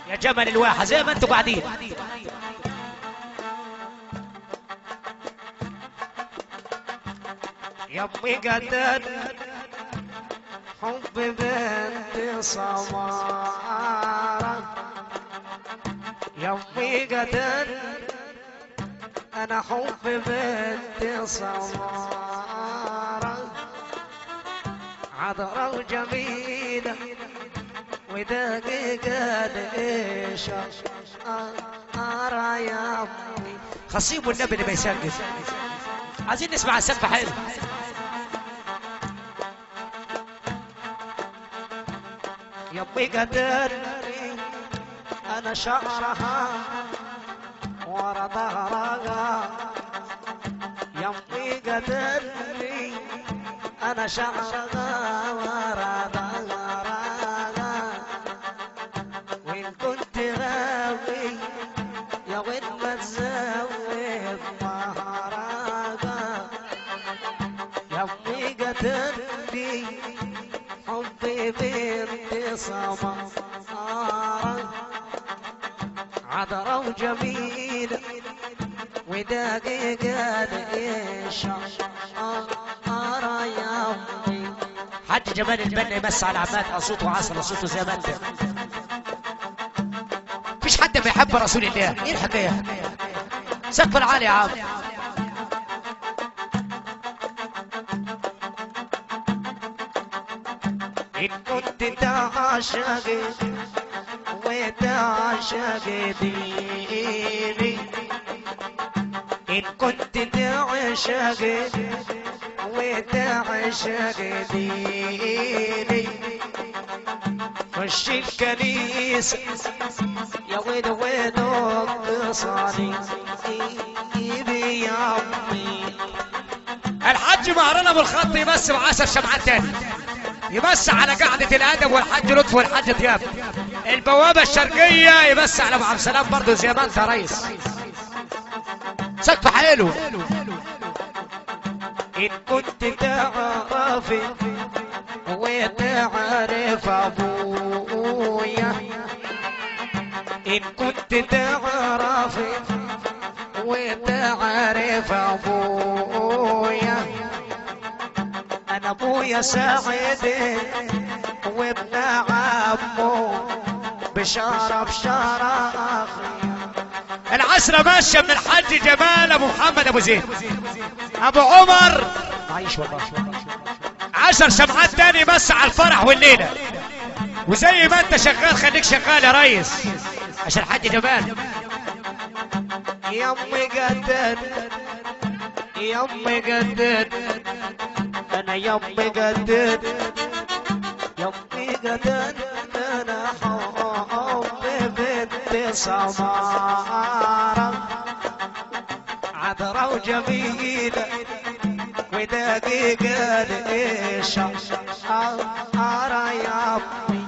يا جمل الواحة زي ما انتوا قاعدين يمي قدر حب بنت سمارة يمي قدر أنا حب بنت سمارة عذرة وجميلة ودقيقة إيش أرى يا أمي خصيب والنبي اللي ما يسقف عايزين نسمع السقف حلو يمي قدرني انا شعرها ورا ظهرها يمي قدرني انا شعرها ورا ظهرها وان كنت غاوي يا وين ما تزود ظهرها يمي قتلني حبي بنت سمارة عذرة وجميلة ودقيقة ايش أرى يا أمي حاج جمال البنا يمس على عمات صوته وعصر صوته زي ما انت مفيش حد بيحب رسول الله ايه الحكايه سقف العالي يا عم إن كنت تعشقي وتعشق ديني إن كنت تعشقي وتعشق ديني خش الكنيسة يا ويد ويد اقتصادي إيدي يا أمي الحاج مهران ابو الخط يمس بعشر شمعات تاني يمس على قعدة الأدب والحاج لطفي والحاج دياب البوابة الشرقية يمس على أبو عبد السلام برضه زي ما أنت يا ريس سقف حلو إن كنت تعرفي وتعرف أبويا إن كنت تعرفي وتعرف أبويا أنا أبويا سعيد وابن عمه بشارة بشارة أخي العشرة ماشية من الحاج جمال أبو محمد أبو زيد أبو عمر عايش والله عشر شمعات تاني بس على الفرح والليلة وزي ما انت شغال خليك شغال يا ريس عشان الحاج جمال يمي قدر يمي قدر انا يمي قدر يمي قدر انا حب بنت سمارة عذرة وجميلة ودقيقة ايش ارى يا امي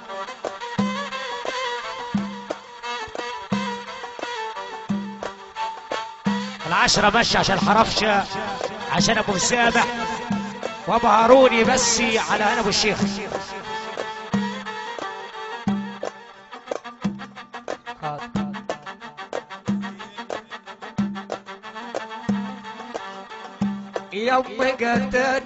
العشرة ماشية عشان حرفشة عشان ابو مسامح وابو هارون يمسي على انا ابو الشيخ يوم قدر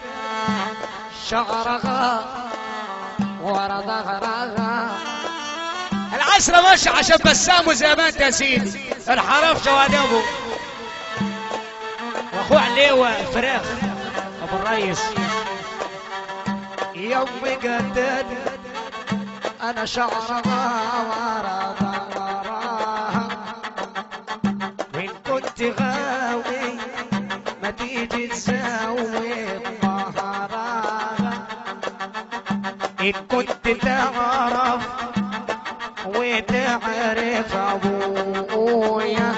شعرها ورا ظهرها العشرة ماشية عشان بسام وزي ما انت يا سيدي الحرفشة وادبه واخوه عليوة الفراخ ابو الريس يوم قدر انا شعرها ورا ظهرها وان كنت غاوي ما تيجي تساوي ظهرها ان كنت تعرف وتعرف ابويا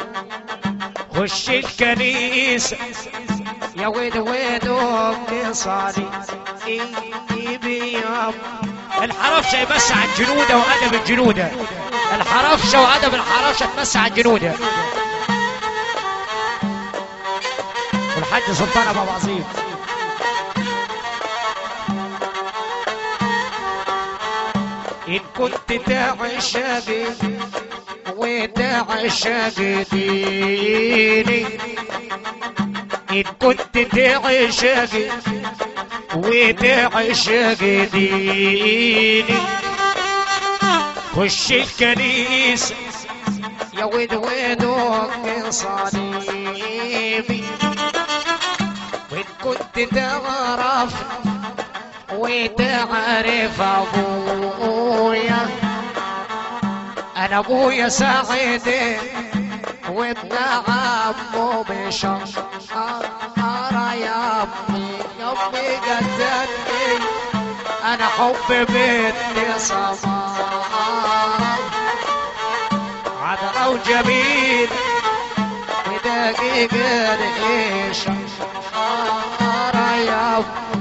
خش الكنيسة يا ويد ويد اقتصادي ايبي يا الحرفشة يمسي على الجنودة وادب الجنودة الحرفشة وادب الحرفشة تمسي على الجنودة والحاج سلطان ابو عظيم إن كنت تعشقي وتعشق ديني إن كنت تعشقي وتعشق ديني خش الكنيسة يا ود ودك صليبي وإن كنت تعرف وتعرف أبويا أنا أبويا سعيد وابن عمه بشر يا أمي يا أمي قتلتني أنا حب بنتي سمارة عذرا وجميل ودقيقة إيش يا أمي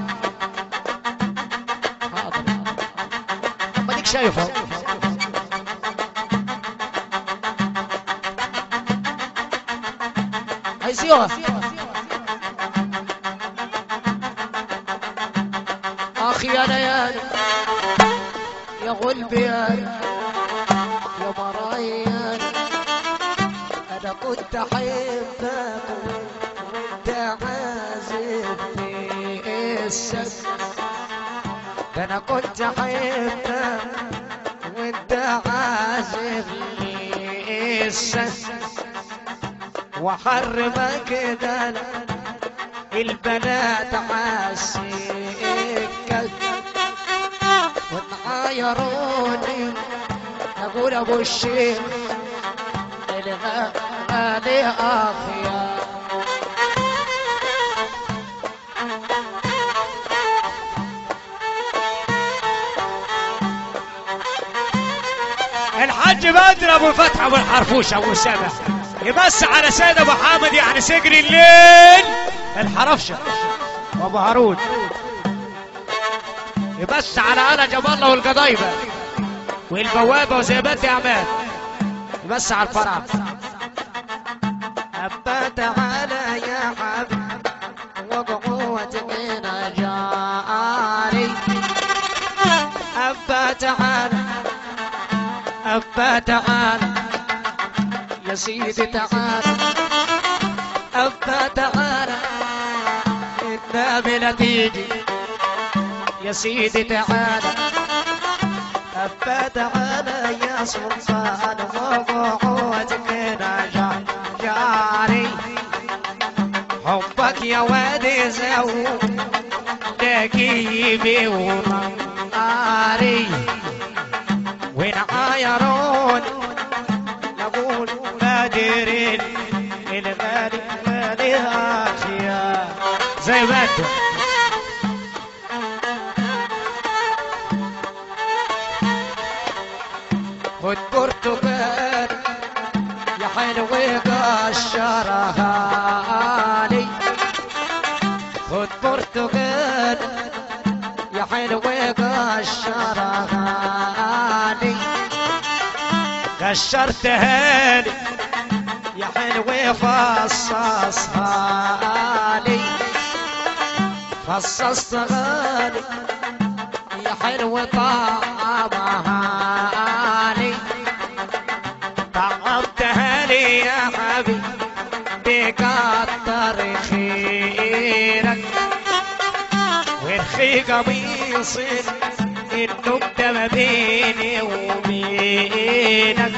ما ديك شايفها عايزيوها اخي انا يا يا غلبي يا يا مرايا انا كنت احبك وانت عازف في السس ده انا كنت احبك وانت عازف لي السس وحرمك ده البنات عالسكة وتعايروني اقول ابو الشيخ الغالي اخيار الحاج بدر ابو الفتح ابو الحرفوش ابو سبع يمس على سيد ابو حامد يعني سجن الليل الحرفشه وابو هارون يمس على انا جاب الله والقضايبه والبوابه وزيبات اعمال يمس على الفرع أبت على يا حبيب وقعوتك هنا جاري أبت على أبت على يا سيدي تعال أبت على النبي تيجي يا سيدي تعال أبت على يا سلطان وقعوتك هنا جاري حبك يا وادي زو دقيبي وناري وين عايرون نقول بادرين الغالي غالي آخيا زي ما انتم خد برتقال يا حلو قشرها لي خد برتقال يا حلو قشرها لي كشرتها لي يا حلو فصصها لي فصصتها لي يا حلو طعمها لي طعمتها لي يا حبيبي كتر خيرك والخي قميص النكتة ما بيني وبينك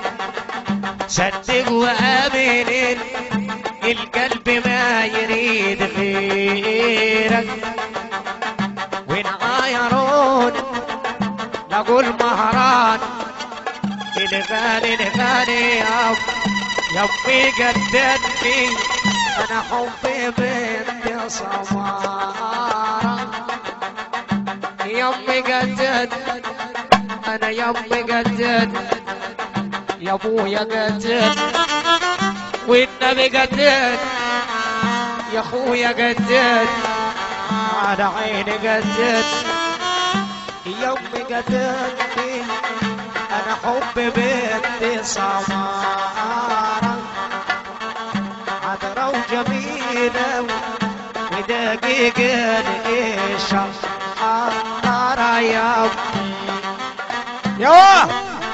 صدق وآمن القلب ما يريد غيرك وين عايرون نقول مهران الغالي الغالي يا يا امي قدتني انا حبي بنت سمارة يا امي قدتني انا يا امي قدتني يا ابويا قتل والنبي قتل يا اخويا قتل على عيني قتل يا امي قتلني انا حب بنتي سمارة عذرة وجميلة ودقيقة ايش النار يا امي يا واه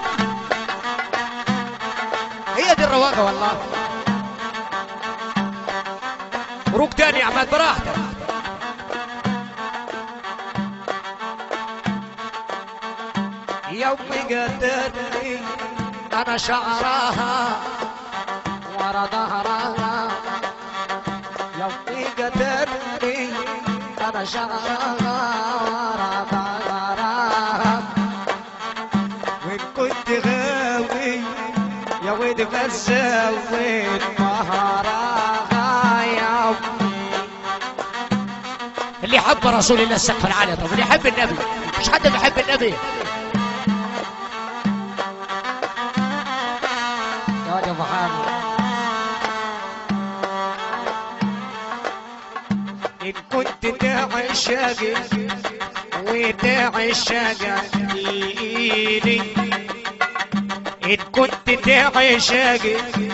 هي دي الرواقه والله روق تاني يا عماد براحتك يومي قدرني انا شعرها ورا ظهرها يومي قدرني انا شعرها ورا ظهرها وان كنت غاوي يا ولد بس زود مهرها يا امي اللي يحب رسول الله السقف العالي طب اللي يحب النبي مش حد بيحب النبي يا واد يا ابو حامد ان كنت تعشقي وتعشقني ان كنت تعشقي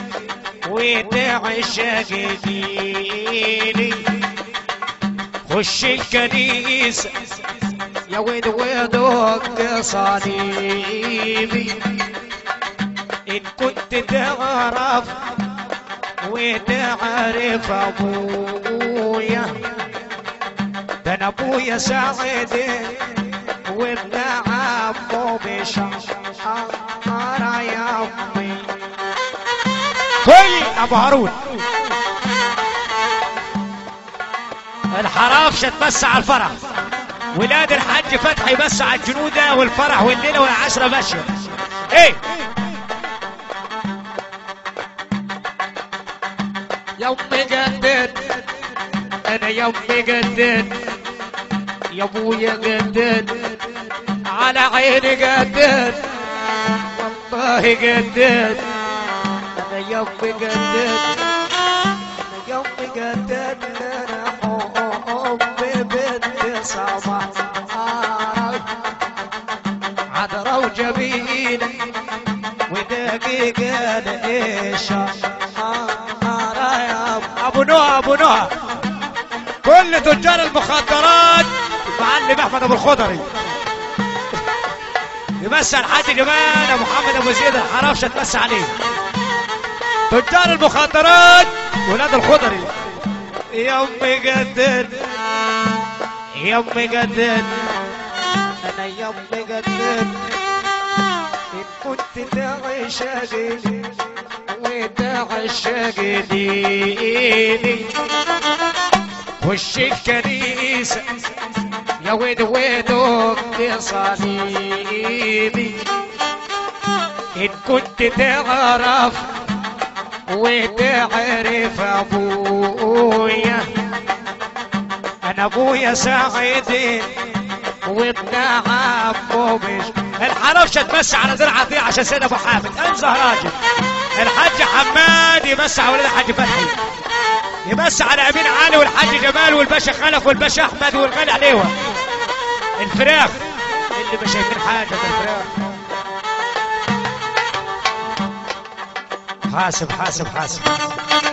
وتعشقني خش الكنيسة يا ود ودق صليبي إن كنت تعرف وتعرف أبويا ده أنا أبويا سعيد وابن عمه بشعر يا أمي كل أبو هارون الحرافشة تمسع على الفرح ولاد الحاج فتحي يمسع على الجنودة والفرح والليلة والعشرة ماشية ايه يومي جدد انا يومي جدد يا ابويا جدد على عيني جدد والله جدد انا يومي جدد انا يومي جدد انا حبي بنت صباح عذرا وجميلة ودقيقة ايش ابو نوح ابو نوح كل تجار المخدرات معلم احمد ابو الخضري يمسى الحاج جمال ابو محمد ابو زيد الحرافشه تمسى عليه تجار المخدرات ولاد الخضري يا امي جدد يا امي جدد انا يا امي جدد ان كنت تعشقني وتعشقني خش الكنيسة يا ود ودك صليبي إن كنت تعرف وتعرف أبويا أنا أبويا سعيد وابن عمه مش الحرفشة تمسي على درع فيه عشان سيد أبو حامد أنزه راجل الحاج حماد يمسي على ولاد الحاج فتحي يمسي على أمين علي والحاج جمال والباشا خلف والباشا أحمد والغالي عليوة الفراخ اللي مش شايفين حاجة في الفراخ حاسب حاسب حاسب